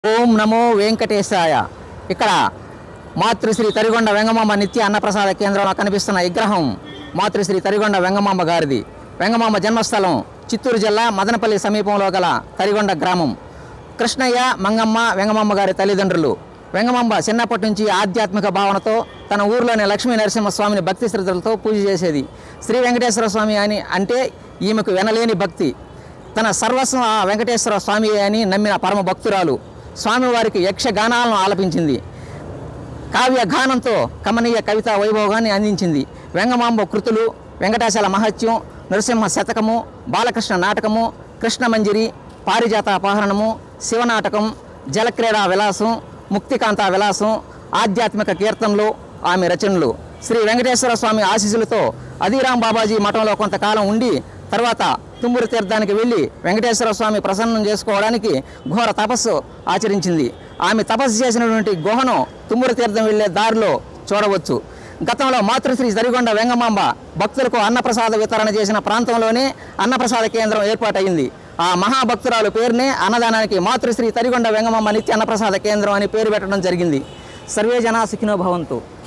ఓం నమో వెంకటేశాయ ఇక్కడ మాతృశ్రీ తరిగొండ వెంగమాంబ నిత్య అన్నప్రసాద కేంద్రంలో కనిపిస్తున్న విగ్రహం మాతృశ్రీ తరిగొండ వెంగమాంబ గారిది వెంగమాంబ జన్మస్థలం చిత్తూరు జిల్లా మదనపల్లి సమీపంలో గల తరిగొండ గ్రామం కృష్ణయ్య మంగమ్మ వెంగమాంబ గారి తల్లిదండ్రులు వెంగమాంబ చిన్నప్పటి నుంచి ఆధ్యాత్మిక భావనతో తన ఊరిలోని లక్ష్మీ నరసింహస్వామిని భక్తి శ్రద్ధలతో పూజ చేసేది శ్రీ వెంకటేశ్వర స్వామి అని అంటే ఈమెకు వినలేని భక్తి తన సర్వస్వం ఆ వెంకటేశ్వర స్వామి అని నమ్మిన పరమ భక్తురాలు స్వామివారికి యక్షగానాలను ఆలపించింది కావ్య గానంతో కమనీయ కవిత వైభోగాన్ని అందించింది వెంగమాంబ కృతులు వెంకటాచల మహత్యం నరసింహ శతకము బాలకృష్ణ నాటకము కృష్ణమంజరి పారిజాత అపహరణము శివనాటకం జలక్రీడా విలాసం ముక్తికాంత విలాసం ఆధ్యాత్మిక కీర్తనలు ఆమె రచనలు శ్రీ వెంకటేశ్వర స్వామి ఆశీస్సులతో అదిరాం బాబాజీ మఠంలో కొంతకాలం ఉండి తర్వాత తుమ్మూరు తీర్థానికి వెళ్ళి వెంకటేశ్వర స్వామి ప్రసన్నం చేసుకోవడానికి ఘోర తపస్సు ఆచరించింది ఆమె తపస్సు చేసినటువంటి గుహను తుమ్మూరు తీర్థం వెళ్ళే దారిలో చూడవచ్చు గతంలో మాతృశ్రీ జరిగొండ వెంగమాంబ భక్తులకు అన్నప్రసాద వితరణ చేసిన ప్రాంతంలోనే అన్నప్రసాద కేంద్రం ఏర్పాటైంది ఆ మహాభక్తురాలు పేరునే అన్నదానానికి మాతృశ్రీ తరిగొండ వెంగమాంబ నిత్య అన్నప్రసాద కేంద్రం అని పేరు పెట్టడం జరిగింది సర్వే జనా సుఖినో భవంతు